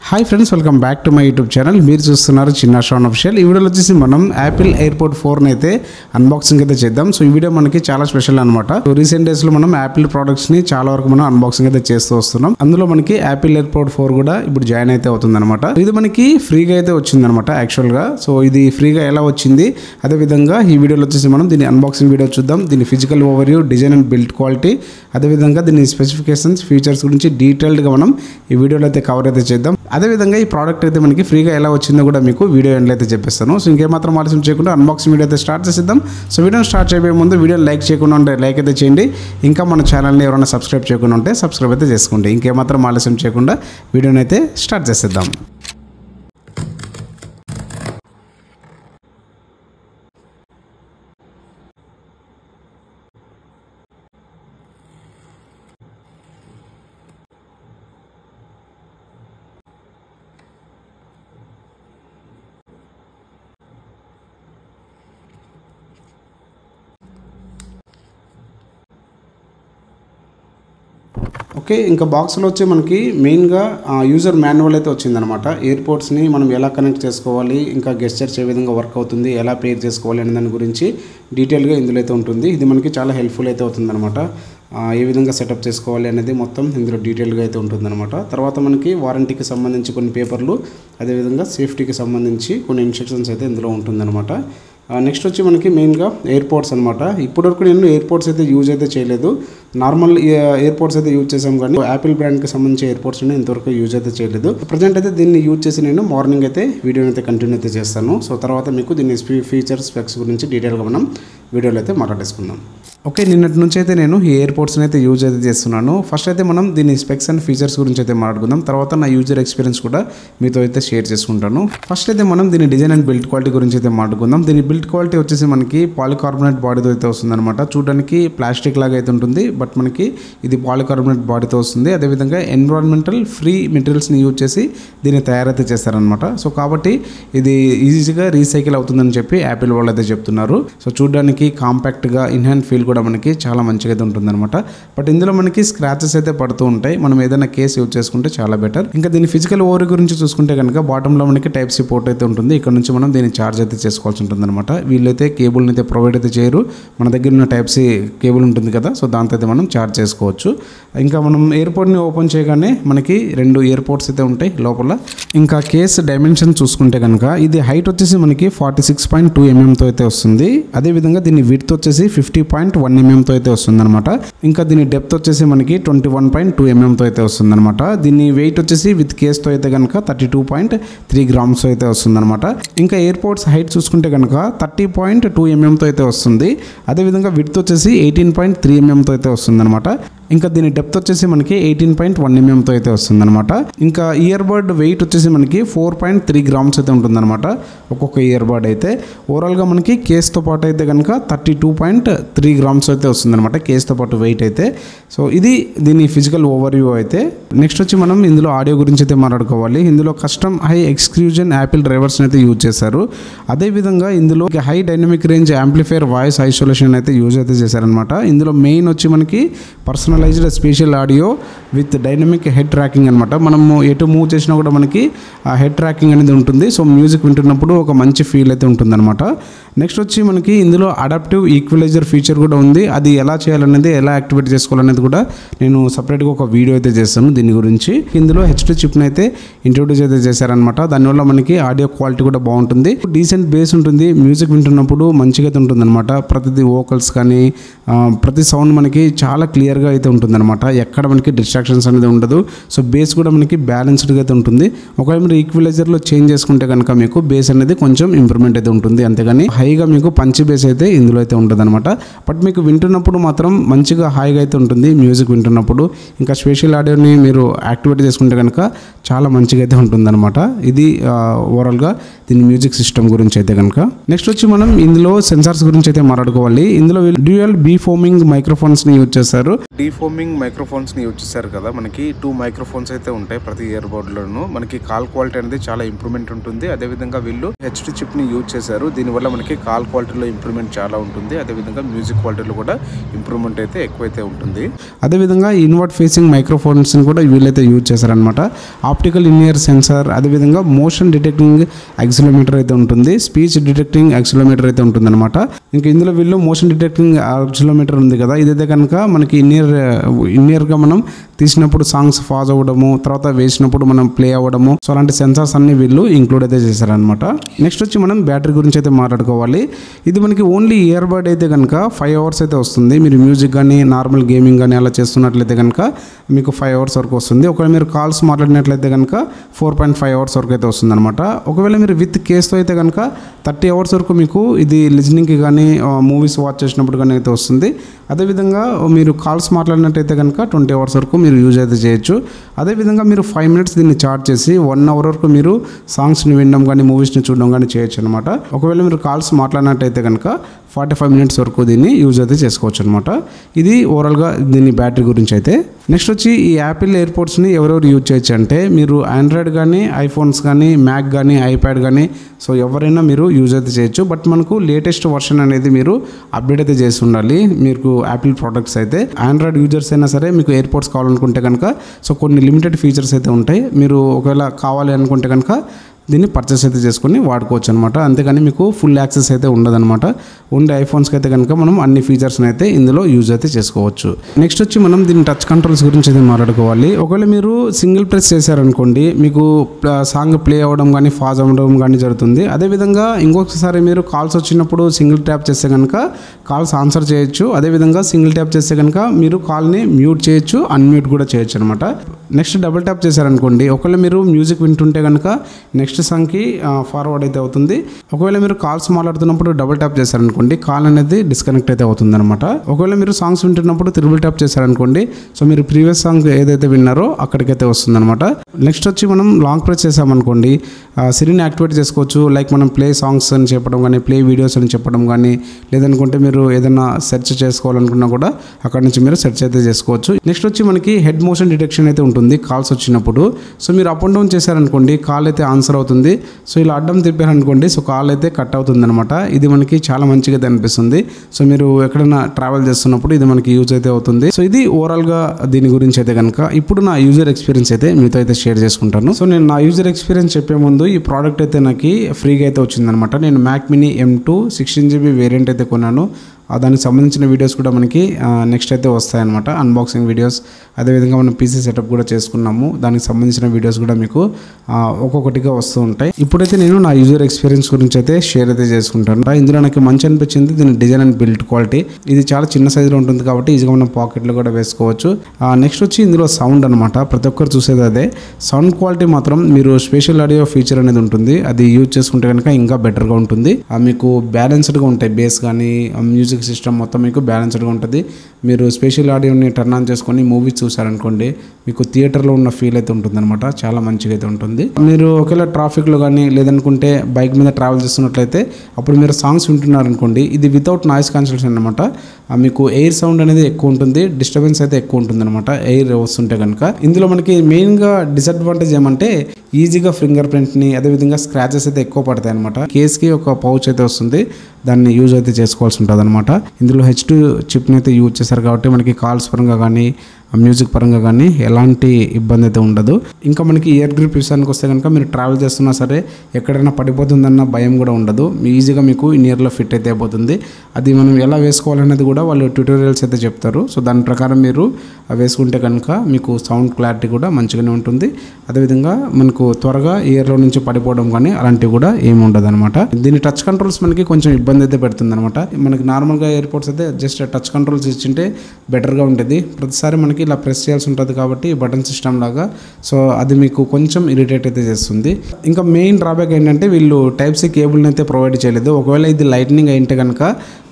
hi friends welcome back to my YouTube channel మీరు చూస్తున్నారు చిన్న షాన్ అఫిషియల్ ఈ వీడియోలో వచ్చేసి మనం యాపిల్ ఎయిర్పోర్ట్ ఫోర్ని అయితే అన్బాక్సింగ్ అయితే చేద్దాం సో ఈ వీడియో మనకి చాలా స్పెషల్ అనమాట రీసెంట్ డేస్లో మనం యాపిల్ ప్రోడక్ట్స్ని చాలా వరకు మనం అన్బాక్సింగ్ అయితే చేస్తూ వస్తున్నాం అందులో మనకి యాపిల్ ఎయిర్పోర్ట్ ఫోర్ కూడా ఇప్పుడు జాయిన్ అయితే అవుతుంది అనమాట ఇది మనకి ఫ్రీగా అయితే వచ్చిందనమాట యాక్చువల్గా సో ఇది ఫ్రీగా ఎలా వచ్చింది అదేవిధంగా ఈ వీడియోలో వచ్చేసి మనం దీని అన్బాక్సింగ్ వీడియో చూద్దాం దీని physical overview design and build quality అదేవిధంగా దీని స్పెసిఫికేషన్స్ ఫీచర్స్ గురించి డీటెయిల్డ్గా మనం ఈ వీడియోలో అయితే కవర్ అయితే చేద్దాం అదేవిధంగా ఈ ప్రోడక్ట్ అయితే మనకి ఫ్రీగా ఎలా వచ్చిందో కూడా మీకు వీడియో ఎండ్లో అయితే చెప్పిస్తాను సో ఇంకేమాత్రం ఆలస్యం చేయకుండా అన్బాక్సింగ్ వీడియో అయితే స్టార్ట్ చేసేద్దాం సో వీడియోని స్టార్ట్ చేయబోయే ముందు వీడియోని లైక్ చేయకుండా ఉంటే లైక్ అయితే చేయండి ఇంకా మన ఛానల్ని ఎవరైనా సబ్స్క్రైబ్ చేయకుండా ఉంటే సబ్స్క్రైబ్ అయితే చేసుకోండి ఇంకేమాత్రం ఆలస్యం చేయకుండా వీడియోని అయితే స్టార్ట్ చేసేద్దాం ఓకే ఇంకా బాక్స్లో వచ్చి మనకి మెయిన్గా యూజర్ మాన్యువల్ అయితే వచ్చిందనమాట ఎయిర్పోర్ట్స్ని మనం ఎలా కనెక్ట్ చేసుకోవాలి ఇంకా గెస్చర్స్ ఏ విధంగా వర్క్ అవుతుంది ఎలా పేర్ చేసుకోవాలి అనే దాని గురించి డీటెయిల్గా ఇందులో అయితే ఉంటుంది ఇది మనకి చాలా హెల్ప్ఫుల్ అయితే అవుతుందన్నమాట ఆ, ఏ విధంగా సెటప్ చేసుకోవాలి అనేది మొత్తం ఇందులో డీటెయిల్గా అయితే ఉంటుందన్నమాట తర్వాత మనకి వారంటీకి సంబంధించి కొన్ని పేపర్లు అదేవిధంగా సేఫ్టీకి సంబంధించి కొన్ని ఇన్స్ట్రక్షన్స్ అయితే ఇందులో ఉంటుందన్నమాట నెక్స్ట్ వచ్చి మనకి మెయిన్గా ఎయిర్పోర్ట్స్ అనమాట ఇప్పటివరకు నేను ఎయిర్పోర్ట్స్ అయితే యూజ్ అయితే చేయలేదు నార్మల్ ఎయిర్పోర్ట్స్ అయితే యూజ్ చేసాం కానీ యాపిల్ బ్రాండ్కి సంబంధించి ఎయిర్పోర్ట్స్ నేను ఇంతవరకు యూజ్ అయితే చేయలేదు ప్రజెంట్ అయితే దీన్ని యూజ్ చేసి నేను మార్నింగ్ అయితే వీడియోని అయితే కంటిన్యూ అయితే చేస్తాను సో తర్వాత మీకు దీని ఫీచర్స్ స్పెక్స్ గురించి డీటెయిల్గా మనం వీడియోలో అయితే మాట్లాడేసుకుందాం ఓకే నిన్నటి నుంచి అయితే నేను ఈ ఎయిర్పోర్ట్స్ని అయితే యూజ్ అయితే చేస్తున్నాను ఫస్ట్ అయితే మనం దీని స్పెక్స్ అండ్ ఫీచర్స్ గురించి అయితే మాట్లాడుకుందాం తర్వాత నా యూజర్ ఎక్స్పీరియన్స్ కూడా మీతో అయితే షేర్ చేసుకుంటాను ఫస్ట్ అయితే మనం దీని డిజైన్ అండ్ బిల్డ్ క్వాలిటీ గురించి అయితే మాట్లాడుకుందాం దీని బిల్డ్ క్వాలిటీ వచ్చేసి మనకి పాలికార్బోనేట్ బాడీతో అయితే వస్తుందన్నమాట చూడడానికి ప్లాస్టిక్ లాగా అయితే ఉంటుంది బట్ మనకి ఇది పాలికార్బోనేట్ బాడీతో వస్తుంది అదేవిధంగా ఎన్విరాన్మెంటల్ ఫ్రీ మెటీరియల్స్ని యూజ్ చేసి దీన్ని తయారైతే చేస్తారనమాట సో కాబట్టి ఇది ఈజీగా రీసైకిల్ అవుతుందని చెప్పి యాపిల్ వాళ్ళు అయితే చెప్తున్నారు సో చూడడానికి కాంపాక్ట్గా ఇన్హ్యాండ్ ఫీల్ కూడా మనకి చాలా మంచిగా అయితే ఉంటుందన్నమాట బట్ ఇందులో మనకి స్క్రాచెస్ అయితే పడుతూ ఉంటాయి మనం ఏదైనా కేస్ యూజ్ చేసుకుంటే చాలా బెటర్ ఇంకా దీని ఫిజికల్ ఓవర్ గురించి చూసుకుంటే కనుక బాటంలో మనకి టైప్ సి పోర్ట్ అయితే ఉంటుంది ఇక్కడ నుంచి మనం దీన్ని ఛార్జ్ అయితే చేసుకోవాల్సి ఉంటుందన్నమాట వీళ్ళైతే కేబుల్ని అయితే ప్రొవైడ్ అయితే చేయరు మన దగ్గర ఉన్న టైప్ సి కేబుల్ ఉంటుంది కదా సో దాంతో అయితే మనం ఛార్జ్ చేసుకోవచ్చు ఇంకా మనం ఎయిర్పోర్ట్ని ఓపెన్ చేయగానే మనకి రెండు ఎయిర్పోర్ట్స్ అయితే ఉంటాయి లోపల ఇంకా కేస్ డైమెన్షన్ చూసుకుంటే కనుక ఇది హైట్ వచ్చేసి మనకి ఫార్టీ సిక్స్ పాయింట్ టూ ఎంఎంతో అయితే వస్తుంది అదేవిధంగా దీని విడ్త్ వచ్చేసి ఫిఫ్టీ పాయింట్ వన్ ఎంఎంతో అయితే వస్తుందన్నమాట ఇంకా దీని డెప్త్ వచ్చేసి మనకి ట్వంటీ వన్ పాయింట్ టూ ఎంఎంతో అయితే వస్తుందన్నమాట దీని వెయిట్ వచ్చేసి విత్ కేస్తో అయితే కనుక thirty two point three grams అయితే వస్తుందన్నమాట ఇంకా ఎయిర్పోర్ట్స్ హైట్ చూసుకుంటే కనుక థర్టీ పాయింట్ టూ ఎంఎంతో అయితే వస్తుంది అదేవిధంగా విడ్త్ వచ్చేసి ఎయిటీన్ పాయింట్ త్రీ ఎంఎంతో అయితే వస్తుందన్నమాట ఇంకా దీని డెప్త్ వచ్చేసి మనకి ఎయిటీన్ పాయింట్ వన్ ఎంఎంతో అయితే వస్తుందన్నమాట ఇంకా ఇయర్ బడ్ వెయిట్ వచ్చేసి మనకి ఫోర్ పాయింట్ త్రీ గ్రామ్స్ అయితే ఉంటుందన్నమాట ఒక్కొక్క ఇయర్ బడ్ అయితే ఓవరాల్గా మనకి కేస్తో పాటు అయితే కనుక thirty two point three grams అయితే వస్తుందన్నమాట కేస్తో పాటు వెయిట్ అయితే సో ఇది దీని ఫిజికల్ ఓవర్వ్యూ అయితే నెక్స్ట్ వచ్చి మనం ఇందులో ఆడియో గురించి అయితే మాట్లాడుకోవాలి ఇందులో కస్టమ్ హై ఎక్స్క్లూజన్ యాపిల్ డ్రైవర్స్ని అయితే యూజ్ చేశారు అదేవిధంగా ఇందులో high dynamic range amplifier voice isolation అయితే యూజ్ అయితే చేశారనమాట ఇందులో మెయిన్ వచ్చి మనకి personalized special audio with dynamic head tracking అనమాట మనము ఎటు మూవ్ చేసినా కూడా మనకి ఆ హెడ్ ట్రాకింగ్ అనేది ఉంటుంది సో మ్యూజిక్ వింటున్నప్పుడు ఒక మంచి ఫీల్ అయితే ఉంటుందన్నమాట నెక్స్ట్ వచ్చి మనకి ఇందులో అడాప్టివ్ ఈక్వలైజర్ ఫీచర్ కూడా ఉంది అది ఎలా చేయాలనేది ఎలా యాక్టివేట్ చేసుకోవాలనేది కూడా నేను సపరేట్గా ఒక వీడియో అయితే చేస్తాను దీని గురించి ఇందులో హెచ్డి చిప్ని అయితే ఇంట్రొడ్యూస్ అయితే చేశారనమాట దానివల్ల మనకి ఆడియో క్వాలిటీ కూడా బాగుంటుంది డీసెంట్ బేస్ ఉంటుంది మ్యూజిక్ వింటున్నప్పుడు మంచిగా అయితే ఉంటుందన్నమాట ప్రతిదీ వోకల్స్ కానీ ఆ, ప్రతి సౌండ్ మనకి చాలా క్లియర్గా అయితే ఉంటుందన్నమాట ఎక్కడ మనకి డిస్ట్రాక్షన్స్ అనేది ఉండదు సో బేస్ కూడా మనకి బ్యాలెన్స్డ్గా అయితే ఉంటుంది ఒకవేళ మీరు ఈక్వలైజర్లో చేంజ్ చేసుకుంటే కనుక మీకు బేస్ అనేది కొంచెం ఇంప్రూవ్మెంట్ అయితే ఉంటుంది అంతేగాని హైగా మీకు పంచి బేస్ అయితే ఇందులో అయితే ఉంటుంది అనమాట బట్ మీకు వింటున్నప్పుడు మాత్రం మంచిగా హాయిగా అయితే ఉంటుంది మ్యూజిక్ వింటున్నప్పుడు ఇంకా స్పెషల్ ఆడియోని మీరు యాక్టివేట్ చేసుకుంటే కనుక చాలా మంచిగా అయితే ఉంటుందన్నమాట ఇది ఓవరాల్గా దీని మ్యూజిక్ సిస్టమ్ గురించి అయితే కనుక నెక్స్ట్ వచ్చి మనం ఇందులో సెన్సార్స్ గురించి అయితే మాట్లాడుకోవాలి ఇందులో డ్యూయల్ బీ ఫోమింగ్ మైక్రోఫోన్స్ని యూజ్ చేస్తారు డీ ఫోమింగ్ మైక్రోఫోన్స్ని యూజ్ చేశారు కదా మనకి టూ మైక్రోఫోన్స్ అయితే ఉంటాయి ప్రతి ఇయర్ బోర్డ్లోనూ మనకి కాల్ క్వాలిటీ అనేది చాలా ఇంప్రూవ్మెంట్ ఉంటుంది అదేవిధంగా వీళ్ళు హెచ్డి చిప్ని యూజ్ చేశారు దీనివల్ల మనకి కాల్ క్వాలిటీలో ఇంప్రూవ్మెంట్ చాలా ఉంటుంది అదేవిధంగా మ్యూజిక్ క్వాలిటీలో కూడా ఇంప్రూవ్మెంట్ అయితే ఎక్కువైతే ఉంటుంది అదేవిధంగా ఇన్వర్ట్ ఫేసింగ్ మైక్రోఫోన్స్ని కూడా వీళ్ళైతే యూజ్ చేశారనమాట ఆప్టికల్ ఇన్నియర్ సెన్సార్ అదేవిధంగా మోషన్ డిటెక్టింగ్ యాక్సిలోమీటర్ అయితే ఉంటుంది స్పీచ్ డిటెక్టింగ్ యాక్సిలోమీటర్ అయితే ఉంటుందన్నమాట ఇంకా ఇందులో వీళ్ళు మోషన్ డిటెక్టింగ్ యాక్సిలోమీటర్ ఉంది కదా ఇదైతే కనుక మనకి ఇన్నియర్ ఇన్నియర్గా మనం తీసినప్పుడు సాంగ్స్ ఫాజ్ అవ్వడము తర్వాత వేసినప్పుడు మనం ప్లే అవ్వడము సో అలాంటి సెన్సార్స్ అన్ని వీళ్ళు ఇంక్లూడ్ అయితే చేశారనమాట నెక్స్ట్ వచ్చి మనం బ్యాటరీ గురించి అయితే మాట్లాడుకోవాలి ఇది మనకి ఓన్లీ ఇయర్ బడ్ అయితే కనుక ఫైవ్ అవర్స్ అయితే వస్తుంది మీరు మ్యూజిక్ కానీ నార్మల్ గేమింగ్ కానీ అలా చేస్తున్నట్లయితే కనుక మీకు ఫైవ్ అవర్స్ వరకు వస్తుంది ఒకవేళ మీరు కాల్స్ మాట్లాడినట్లయితే కనుక ఫోర్ పాయింట్ ఫైవ్ అవర్స్ వరకు అయితే వస్తుంది అనమాట ఒకవేళ మీరు విత్ కేస్తో అయితే కనుక థర్టీ అవర్స్ వరకు మీకు ఇది లిజనింగ్కి కానీ మూవీస్ వాచ్ చేసినప్పుడు కానీ అయితే వస్తుంది అదేవిధంగా మీరు కాల్స్ మాట్లాడినట్టయితే కనుక ట్వంటీ అవర్స్ వరకు మీరు యూజ్ అయితే చేయొచ్చు అదేవిధంగా మీరు ఫైవ్ మినిట్స్ దీన్ని చార్జ్ చేసి వన్ అవర్ వరకు మీరు సాంగ్స్ని వినడం కానీ మూవీస్ని చూడడం కానీ చేయొచ్చు అనమాట ఒకవేళ మీరు కాల్స్ మాట్లాడినట్టయితే కనుక ఫార్టీ ఫైవ్ మినిట్స్ వరకు దీన్ని యూజ్ అయితే చేసుకోవచ్చు అనమాట ఇది ఓవరాల్గా దీని బ్యాటరీ గురించి అయితే నెక్స్ట్ వచ్చి ఈ యాపిల్ ఎయిర్పోర్ట్స్ని ఎవరెవరు యూజ్ చేయొచ్చు అంటే మీరు ఆండ్రాయిడ్ కానీ ఐఫోన్స్ కానీ మ్యాక్ కానీ ఐప్యాడ్ కానీ సో ఎవరైనా మీరు యూజ్ అయితే చేయొచ్చు బట్ మనకు లేటెస్ట్ వర్షన్ అనేది మీరు అప్డేట్ అయితే చేసి ఉండాలి మీకు యాపిల్ ప్రోడక్ట్స్ అయితే ఆండ్రాయిడ్ యూజర్స్ అయినా సరే మీకు ఎయిర్పోర్ట్స్ కావాలనుకుంటే కనుక సో కొన్ని లిమిటెడ్ ఫీచర్స్ అయితే ఉంటాయి మీరు ఒకవేళ కావాలి అనుకుంటే కనుక దీన్ని పర్చేస్ అయితే చేసుకొని వాడుకోవచ్చు అనమాట అంతేగాని మీకు ఫుల్ యాక్సెస్ అయితే ఉండదన్నమాట ఓన్లీ ఐఫోన్స్కి అయితే కనుక మనం అన్ని ఫీచర్స్ని అయితే ఇందులో యూజ్ అయితే చేసుకోవచ్చు నెక్స్ట్ వచ్చి మనం దీని టచ్ కంట్రోల్స్ గురించి అయితే మాట్లాడుకోవాలి ఒకవేళ మీరు సింగిల్ ప్రెస్ చేశారనుకోండి మీకు సాంగ్ ప్లే అవ్వడం కానీ ఫాజ్ అవ్వడం కానీ జరుగుతుంది అదేవిధంగా ఇంకొకసారి మీరు కాల్స్ వచ్చినప్పుడు సింగిల్ ట్యాప్ చేస్తే కనుక కాల్స్ ఆన్సర్ చేయొచ్చు అదేవిధంగా సింగిల్ ట్యాప్ చేస్తే కనుక మీరు కాల్ని మ్యూట్ చేయొచ్చు అన్మ్యూట్ కూడా చేయొచ్చు అనమాట నెక్స్ట్ డబుల్ ట్యాప్ చేశారనుకోండి ఒకవేళ మీరు మ్యూజిక్ వింటుంటే కనుక నెక్స్ట్ సాంగ్కి ఫార్వర్డ్ అయితే అవుతుంది ఒకవేళ మీరు కాల్స్ మాట్లాడుతున్నప్పుడు డబుల్ ట్యాప్ చేశారనుకోండి కాల్ అనేది డిస్కనెక్ట్ అయితే అవుతుంది అనమాట ఒకవేళ మీరు సాంగ్స్ వింటున్నప్పుడు త్రిబుల్ ట్యాప్ చేశారనుకోండి సో మీరు ప్రీవియస్ సాంగ్ ఏదైతే విన్నారో అక్కడికైతే వస్తుంది అనమాట నెక్స్ట్ వచ్చి మనం లాంగ్ ప్రెస్ చేసామనుకోండి సిరిని యాక్టివేట్ చేసుకోవచ్చు లైక్ మనం ప్లే సాంగ్స్ అని చెప్పడం కానీ ప్లే వీడియోస్ అని చెప్పడం కానీ లేదనుకుంటే మీరు ఏదైనా సెర్చ్ చేసుకోవాలనుకున్నా కూడా అక్కడ నుంచి మీరు సెర్చ్ అయితే చేసుకోవచ్చు నెక్స్ట్ వచ్చి మనకి హెడ్ మోషన్ డిటెక్షన్ అయితే ఉంటుంది కాల్స్ వచ్చినప్పుడు సో మీరు అప్ అండ్ డౌన్ చేశారనుకోండి కాల్ అయితే ఆన్సర్ అవుతుంది సో ఇలా అడ్డం తిప్పారనుకోండి సో కాల్ అయితే కట్ అవుతుంది అనమాట ఇది మనకి చాలా మంచిగా అయితే అనిపిస్తుంది సో మీరు ఎక్కడైనా ట్రావెల్ చేస్తున్నప్పుడు ఇది మనకి యూజ్ అయితే అవుతుంది సో ఇది ఓవరాల్గా దీని గురించి అయితే కనుక ఇప్పుడు నా యూజర్ ఎక్స్పీరియన్స్ అయితే మీతో అయితే షేర్ చేసుకుంటాను సో నేను నా యూజర్ ఎక్స్పీరియన్స్ చెప్పే ముందు ఈ ప్రోడక్ట్ అయితే నాకు ఫ్రీగా అయితే వచ్చిందనమాట నేను Mac mini M two sixteen GB variant అయితే కొన్నాను ఆ దానికి సంబంధించిన వీడియోస్ కూడా మనకి నెక్స్ట్ అయితే వస్తాయన్నమాట అన్బాక్సింగ్ వీడియోస్ అదేవిధంగా మనం పీసీ సెటప్ కూడా చేసుకున్నాము దానికి సంబంధించిన వీడియోస్ కూడా మీకు ఆ, ఒక్కొక్కటిగా వస్తూ ఉంటాయి ఇప్పుడైతే నేను నా యూజర్ ఎక్స్పీరియన్స్ గురించి అయితే షేర్ అయితే చేసుకుంటాను ఇందులో నాకు మంచి అనిపించింది దీని డిజైన్ అండ్ బిల్డ్ క్వాలిటీ ఇది చాలా చిన్న సైజులో ఉంటుంది కాబట్టి ఈజీగా మనం పాకెట్లో కూడా వేసుకోవచ్చు నెక్స్ట్ వచ్చి ఇందులో సౌండ్ అనమాట ప్రతి ఒక్కరు చూసేది అదే సౌండ్ క్వాలిటీ మాత్రం మీరు స్పెషల్ ఆడియో ఫీచర్ అనేది ఉంటుంది అది యూజ్ చేసుకుంటే కనుక ఇంకా బెటర్గా ఉంటుంది ఆ, మీకు బ్యాలెన్స్డ్గా ఉంటాయి బేస్ కానీ మ్యూజిక్ సిస్టమ్ మొత్తం మీకు బ్యాలెన్స్డ్గా ఉంటుంది మీరు స్పెషల్ ఆడియోని టర్న్ ఆన్ చేసుకొని మూవీస్ చూసారనుకోండి మీకు థియేటర్లో ఉన్న ఫీల్ అయితే ఉంటుంది అనమాట చాలా మంచిగా అయితే ఉంటుంది మీరు ఒకవేళ ట్రాఫిక్లో కానీ లేదనుకుంటే బైక్ మీద ట్రావెల్ చేస్తున్నట్లయితే అప్పుడు మీరు సాంగ్స్ వింటున్నారనుకోండి ఇది వితౌట్ నాయిస్ కాన్సల్టేషన్ అనమాట మీకు ఎయిర్ సౌండ్ అనేది ఎక్కువ ఉంటుంది డిస్టర్బెన్స్ అయితే ఎక్కువ ఉంటుంది అనమాట ఎయిర్ వస్తుంటే కనుక ఇందులో మనకి మెయిన్గా డిసడ్వాంటేజ్ ఏమంటే ఈజీగా ఫింగర్ ప్రింట్ని అదేవిధంగా స్క్రాచెస్ అయితే ఎక్కువ పడతాయి అనమాట కేస్కి ఒక పౌచ్ అయితే వస్తుంది దాన్ని యూజ్ అయితే చేసుకోవాల్సి ఉంటుంది అనమాట ఇందులో హెచ్ టూ చిప్ని అయితే యూజ్ చేశారు కాబట్టి మనకి కాల్స్ పరంగా కానీ మ్యూజిక్ పరంగా కానీ ఎలాంటి ఇబ్బంది అయితే ఉండదు ఇంకా మనకి ఇయర్ గ్రిప్ విషయానికి వస్తే కనుక మీరు ట్రావెల్ చేస్తున్నా సరే ఎక్కడైనా పడిపోతుందన్న భయం కూడా ఉండదు మీ ఈజీగా మీకు ఇన్ ఇయర్లో ఫిట్ అయితే అయిపోతుంది అది మనం ఎలా వేసుకోవాలనేది కూడా వాళ్ళు ట్యూటోరియల్స్ అయితే చెప్తారు సో దాని ప్రకారం మీరు అవి వేసుకుంటే కనుక మీకు సౌండ్ క్లారిటీ కూడా మంచిగానే ఉంటుంది అదేవిధంగా మనకు త్వరగా ఇయర్లో నుంచి పడిపోవడం కానీ అలాంటివి కూడా ఏమి ఉండదు అనమాట దీని టచ్ కంట్రోల్స్ మనకి కొంచెం ఇబ్బంది అయితే పెడుతుంది అనమాట మనకి నార్మల్గా ఎయిర్పోర్ట్స్ అయితే జస్ట్ టచ్ కంట్రోల్స్ ఇచ్చింటే బెటర్గా ఉంటుంది ప్రతిసారి మనకి ఇలా ప్రెస్ చేయాల్సి ఉంటుంది కాబట్టి బటన్ సిస్టమ్ లాగా సో అది మీకు కొంచెం ఇరిటేట్ అయితే చేస్తుంది ఇంకా మెయిన్ డ్రాబ్యాక్ ఏంటంటే వీళ్ళు టైప్ సి కేబుల్ని అయితే ప్రొవైడ్ చేయలేదు ఒకవేళ ఇది లైట్నింగ్ అయింటే కనుక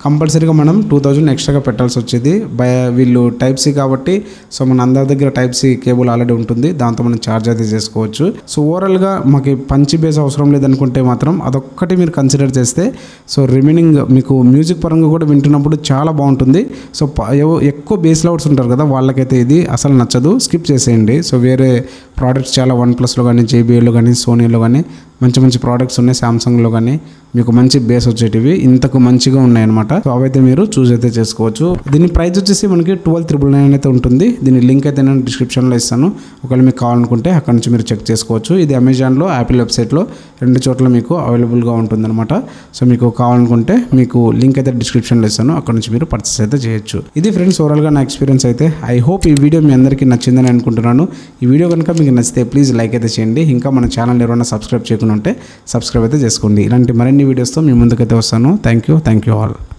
కంపల్సరీగా మనం టూ థౌజండ్ ఎక్స్ట్రాగా పెట్టాల్సి వచ్చేది బై వీళ్ళు టైప్ సి కాబట్టి సో మన అందరి దగ్గర టైప్ సి కేబుల్ ఆల్రెడీ ఉంటుంది దాంతో మనం ఛార్జ్ అయితే చేసుకోవచ్చు సో ఓవరాల్గా మాకు పంచి బేస్ అవసరం లేదనుకుంటే మాత్రం అదొక్కటి మీరు కన్సిడర్ చేస్తే సో రిమైనింగ్ మీకు మ్యూజిక్ పరంగా కూడా వింటున్నప్పుడు చాలా బాగుంటుంది సో ప- ఎవ- ఎక్కువ బేస్ లౌడ్స్ ఉంటారు కదా వాళ్ళకైతే ఇది అసలు నచ్చదు స్కిప్ చేసేయండి సో వేరే ప్రోడక్ట్స్ చాలా వన్ ప్లస్లో కానీ జేబీఎల్లో కానీ సోనీలో కానీ మంచి మంచి ప్రోడక్ట్స్ ఉన్నాయి సామ్సంగ్లో కానీ మీకు మంచి బేస్ వచ్చేటివి ఇంతకు మంచిగా ఉన్నాయన్నమాట సో అవైతే మీరు చూస్ అయితే చేసుకోవచ్చు దీని ప్రైస్ వచ్చేసి మనకి ట్వెల్వ్ త్రిబుల్ నైన్ అయితే ఉంటుంది దీని లింక్ అయితే నేను డిస్క్రిప్షన్లో ఇస్తాను ఒకవేళ మీకు కావాలనుకుంటే అక్కడ నుంచి మీరు చెక్ చేసుకోవచ్చు ఇది అమెజాన్లో యాపిల్ వెబ్సైట్లో రెండు చోట్ల మీకు అవైలబుల్గా ఉంటుందన్నమాట సో మీకు కావాలనుకుంటే మీకు లింక్ అయితే డిస్క్రిప్షన్లో ఇస్తాను అక్కడ నుంచి మీరు పర్చేస్ అయితే చేయొచ్చు ఇది ఫ్రెండ్స్ ఓవరాల్గా నా ఎక్స్పీరియన్స్ అయితే ఐ హోప్ ఈ వీడియో మీ అందరికీ నచ్చిందని అనుకుంటున్నాను ఈ వీడియో కనుక మీకు నచ్చితే ప్లీజ్ లైక్ అయితే చేయండి ఇంకా మన ఛానల్ ఎవరైనా సబ్స్క్రైబ్ చేయకుండా ఉంటే సబ్స్క్రైబ్ అయితే చేసుకోండి ఇలాంటి మరిన్ని వీడియోస్తో మీ ముందుకైతే వస్తాను thank you thank you all